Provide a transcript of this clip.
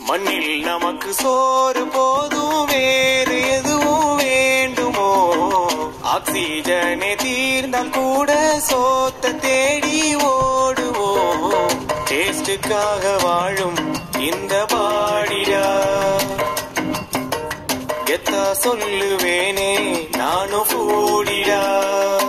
மண்ணில் நமக்கு சோறு போதும் வேறு எதுவும் வேண்டுமோ ஆக்சிஜனே தீர்ந்தால் கூட சோத்த தேடி ஓடுவோம் டேஸ்டுக்காக வாழும் இந்த பாடிடா கெத்தா சொல்லுவேனே நானும் கூடிடா